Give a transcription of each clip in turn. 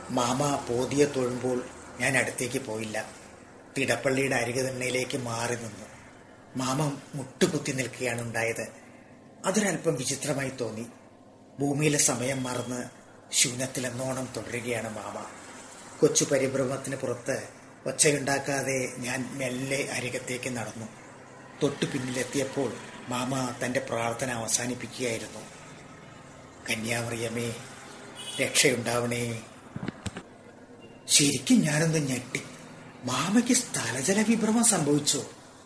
mama പോതിയെ തൊഴുമ്പോൾ ഞാൻ അടുത്തേക്ക് പോയില്ല തിടപ്പള്ളിയുടെ അരികതണ്ണയിലേക്ക് മാറി നിന്നു മാമ മുട്ടുകുത്തി നിൽക്കുകയാണ് ഉണ്ടായത് അതൊരല്പം വിചിത്രമായി തോന്നി ഭൂമിയിലെ സമയം മറന്ന് ശൂന്യത്തിലെന്നോണം തുടരുകയാണ് മാമ കൊച്ചു പരിഭ്രമത്തിന് പുറത്ത് ഒച്ചയുണ്ടാക്കാതെ ഞാൻ മെല്ലെ അരികത്തേക്ക് നടന്നു തൊട്ടു പിന്നിലെത്തിയപ്പോൾ മാമ തന്റെ പ്രാർത്ഥന അവസാനിപ്പിക്കുകയായിരുന്നു കന്യാമറിയമേ രക്ഷയുണ്ടാവണേ ശരിക്കും ഞാനൊന്ന് ഞെട്ടി മാമയ്ക്ക് സ്ഥലജല വിഭ്രമം സംഭവിച്ചോ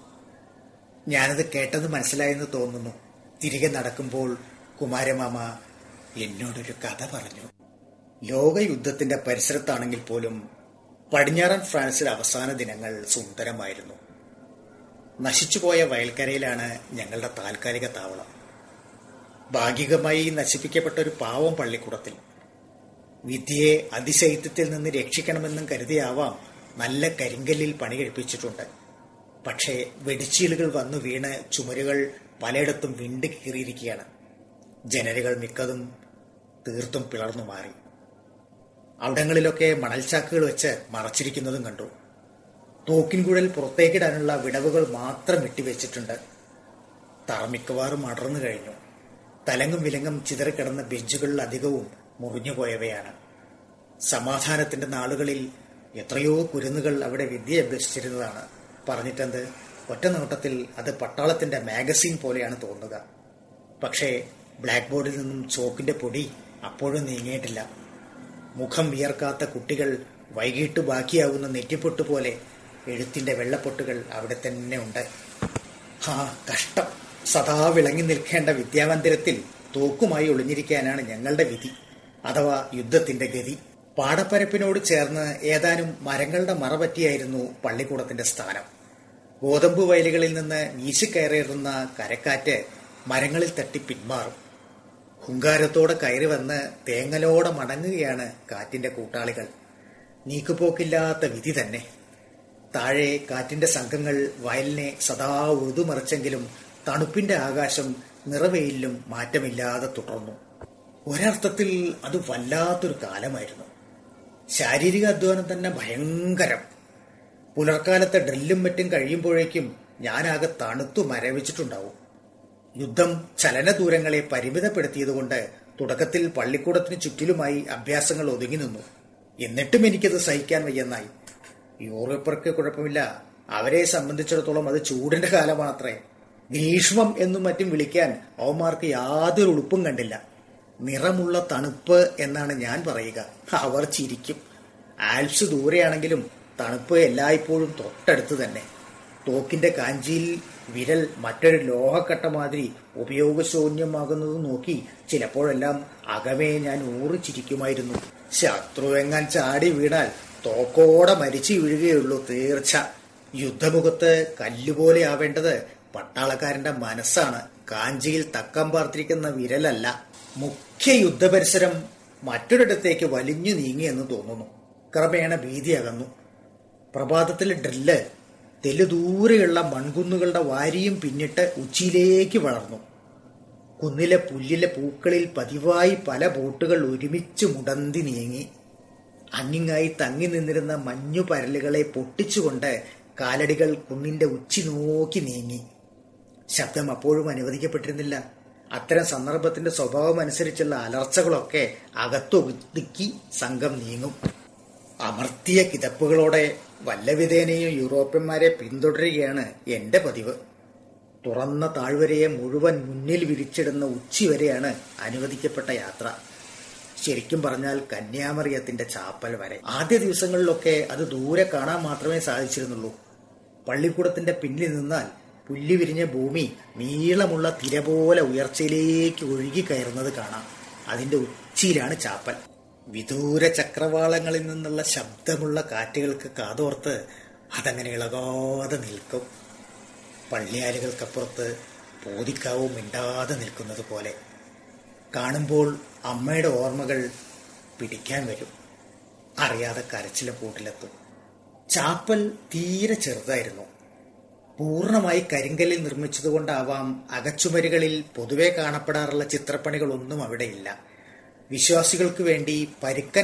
ഞാനത് കേട്ടത് മനസ്സിലായെന്ന് തോന്നുന്നു തിരികെ നടക്കുമ്പോൾ കുമാരമാമ എന്നോടൊരു കഥ പറഞ്ഞു ലോകയുദ്ധത്തിന്റെ പരിസരത്താണെങ്കിൽ പോലും പടിഞ്ഞാറൻ ഫ്രാൻസിലെ അവസാന ദിനങ്ങൾ സുന്ദരമായിരുന്നു നശിച്ചുപോയ വയൽക്കരയിലാണ് ഞങ്ങളുടെ താൽക്കാലിക താവളം ഭാഗികമായി നശിപ്പിക്കപ്പെട്ട ഒരു പാവം പള്ളിക്കൂടത്തിൽ വിദ്യയെ അതിശൈത്യത്തിൽ നിന്ന് രക്ഷിക്കണമെന്നും കരുതിയാവാം നല്ല കരിങ്കല്ലിൽ പണി കഴിപ്പിച്ചിട്ടുണ്ട് പക്ഷേ വെടിച്ചീലുകൾ വന്നു വീണ് ചുമരുകൾ പലയിടത്തും വിണ്ട് കീറിയിരിക്കുകയാണ് ജനലുകൾ മിക്കതും തീർത്തും പിളർന്നു മാറി അവിടങ്ങളിലൊക്കെ മണൽച്ചാക്കുകൾ വെച്ച് മറച്ചിരിക്കുന്നതും കണ്ടു തോക്കിൻകുഴൽ പുറത്തേക്കിടാനുള്ള വിടവുകൾ മാത്രം വെട്ടിവെച്ചിട്ടുണ്ട് തറ മിക്കവാറും അടർന്നു കഴിഞ്ഞു തലങ്ങും വിലങ്ങും ചിതറിക്കിടന്ന ബെഞ്ചുകളിൽ അധികവും മുറിഞ്ഞുപോയവയാണ് സമാധാനത്തിന്റെ നാളുകളിൽ എത്രയോ കുരുന്നുകൾ അവിടെ വിദ്യ അഭ്യസിച്ചിരുന്നതാണ് പറഞ്ഞിട്ടെന്ത് ഒറ്റ നോട്ടത്തിൽ അത് പട്ടാളത്തിന്റെ മാഗസിൻ പോലെയാണ് തോന്നുക പക്ഷേ ബ്ലാക്ക് ബോർഡിൽ നിന്നും ചോക്കിന്റെ പൊടി അപ്പോഴും നീങ്ങിയിട്ടില്ല മുഖം വിയർക്കാത്ത കുട്ടികൾ വൈകിട്ട് ബാക്കിയാവുന്ന നെറ്റിപ്പൊട്ട് പോലെ എഴുത്തിന്റെ വെള്ളപ്പൊട്ടുകൾ അവിടെ തന്നെ ഉണ്ട് ഹാ കഷ്ടം സദാ വിളങ്ങി നിൽക്കേണ്ട വിദ്യാമന്ദിരത്തിൽ തോക്കുമായി ഒളിഞ്ഞിരിക്കാനാണ് ഞങ്ങളുടെ വിധി അഥവാ യുദ്ധത്തിന്റെ ഗതി പാടപ്പരപ്പിനോട് ചേർന്ന് ഏതാനും മരങ്ങളുടെ മറ പറ്റിയായിരുന്നു പള്ളിക്കൂടത്തിന്റെ സ്ഥാനം ഗോതമ്പ് വയലുകളിൽ നിന്ന് വീശിക്കയറിയിരുന്ന കരക്കാറ്റ് മരങ്ങളിൽ തട്ടി പിന്മാറും ഹുങ്കാരത്തോടെ കയറി വന്ന് തേങ്ങലോടെ മടങ്ങുകയാണ് കാറ്റിന്റെ കൂട്ടാളികൾ നീക്കുപോക്കില്ലാത്ത വിധി തന്നെ താഴെ കാറ്റിന്റെ സംഘങ്ങൾ വയലിനെ സദാ ഉഴുതുമറിച്ചെങ്കിലും തണുപ്പിന്റെ ആകാശം നിറവെയിലും മാറ്റമില്ലാതെ തുടർന്നു ഒരർത്ഥത്തിൽ അത് വല്ലാത്തൊരു കാലമായിരുന്നു ശാരീരിക അധ്വാനം തന്നെ ഭയങ്കരം പുലർക്കാലത്തെ ഡ്രില്ലും മറ്റും കഴിയുമ്പോഴേക്കും ഞാനാകെ തണുത്തു മരവിച്ചിട്ടുണ്ടാവും യുദ്ധം ചലന ദൂരങ്ങളെ പരിമിതപ്പെടുത്തിയതുകൊണ്ട് തുടക്കത്തിൽ പള്ളിക്കൂടത്തിന് ചുറ്റിലുമായി അഭ്യാസങ്ങൾ ഒതുങ്ങി നിന്നു എന്നിട്ടും എനിക്കത് സഹിക്കാൻ വയ്യെന്നായി യൂറോപ്പർക്ക് കുഴപ്പമില്ല അവരെ സംബന്ധിച്ചിടത്തോളം അത് ചൂടിന്റെ കാലമാത്രേ ഗ്രീഷ്മം എന്നും മറ്റും വിളിക്കാൻ അവന്മാർക്ക് യാതൊരു ഉളുപ്പും കണ്ടില്ല നിറമുള്ള തണുപ്പ് എന്നാണ് ഞാൻ പറയുക അവർ ചിരിക്കും ആൽപ്സ് ദൂരെയാണെങ്കിലും തണുപ്പ് എല്ലായ്പ്പോഴും തൊട്ടടുത്ത് തന്നെ തോക്കിന്റെ കാഞ്ചിയിൽ വിരൽ മറ്റൊരു ലോഹക്കട്ട മാതിരി ഉപയോഗശൂന്യമാകുന്നത് നോക്കി ചിലപ്പോഴെല്ലാം അകമേ ഞാൻ ഊറിച്ചിരിക്കുമായിരുന്നു ശത്രു എങ്ങാൻ ചാടി വീണാൽ തോക്കോടെ മരിച്ചു വീഴുകയുള്ളൂ തീർച്ച യുദ്ധമുഖത്ത് കല്ലുപോലെ ആവേണ്ടത് പട്ടാളക്കാരന്റെ മനസ്സാണ് കാഞ്ചിയിൽ തക്കം പാർത്തിരിക്കുന്ന വിരലല്ല മുഖ്യ യുദ്ധപരിസരം മറ്റൊരിടത്തേക്ക് വലിഞ്ഞു നീങ്ങിയെന്ന് തോന്നുന്നു ക്രമേണ ഭീതി അകന്നു പ്രഭാതത്തിലെ ഡ്രില്ല് തെല്ലുദൂരെയുള്ള മൺകുന്നുകളുടെ വാരിയും പിന്നിട്ട് ഉച്ചിയിലേക്ക് വളർന്നു കുന്നിലെ പുല്ലിലെ പൂക്കളിൽ പതിവായി പല ബോട്ടുകൾ ഒരുമിച്ച് മുടന്തി നീങ്ങി അങ്ങിങ്ങായി തങ്ങി നിന്നിരുന്ന മഞ്ഞു പരലുകളെ പൊട്ടിച്ചുകൊണ്ട് കാലടികൾ കുന്നിന്റെ ഉച്ചി നോക്കി നീങ്ങി ശബ്ദം അപ്പോഴും അനുവദിക്കപ്പെട്ടിരുന്നില്ല അത്തരം സന്ദർഭത്തിന്റെ സ്വഭാവം അനുസരിച്ചുള്ള അലർച്ചകളൊക്കെ അകത്തൊതുക്കി സംഘം നീങ്ങും അമർത്തിയ കിതപ്പുകളോടെ വല്ലവിധേനയും യൂറോപ്യന്മാരെ പിന്തുടരുകയാണ് എന്റെ പതിവ് തുറന്ന താഴ്വരയെ മുഴുവൻ മുന്നിൽ വിരിച്ചിടുന്ന ഉച്ചി വരെയാണ് അനുവദിക്കപ്പെട്ട യാത്ര ശരിക്കും പറഞ്ഞാൽ കന്യാമറിയത്തിന്റെ ചാപ്പൽ വരെ ആദ്യ ദിവസങ്ങളിലൊക്കെ അത് ദൂരെ കാണാൻ മാത്രമേ സാധിച്ചിരുന്നുള്ളൂ പള്ളിക്കൂടത്തിന്റെ പിന്നിൽ നിന്നാൽ പുല്ലി വിരിഞ്ഞ ഭൂമി നീളമുള്ള തിര പോലെ ഉയർച്ചയിലേക്ക് ഒഴുകി കയറുന്നത് കാണാം അതിന്റെ ഉച്ചിയിലാണ് ചാപ്പൽ വിദൂര ചക്രവാളങ്ങളിൽ നിന്നുള്ള ശബ്ദമുള്ള കാറ്റുകൾക്ക് കാതോർത്ത് അതങ്ങനെ ഇളകാതെ നിൽക്കും പള്ളിയാലുകൾക്കപ്പുറത്ത് പോതിക്കാവും മിണ്ടാതെ നിൽക്കുന്നത് പോലെ കാണുമ്പോൾ അമ്മയുടെ ഓർമ്മകൾ പിടിക്കാൻ വരും അറിയാതെ കരച്ചിലെ കൂട്ടിലെത്തും ചാപ്പൽ തീരെ ചെറുതായിരുന്നു പൂർണ്ണമായി കരിങ്കല്ലിൽ നിർമ്മിച്ചതുകൊണ്ടാവാം അകച്ചുമരുകളിൽ പൊതുവെ കാണപ്പെടാറുള്ള ചിത്രപ്പണികളൊന്നും അവിടെയില്ല വിശ്വാസികൾക്ക് വേണ്ടി പരുക്കൻ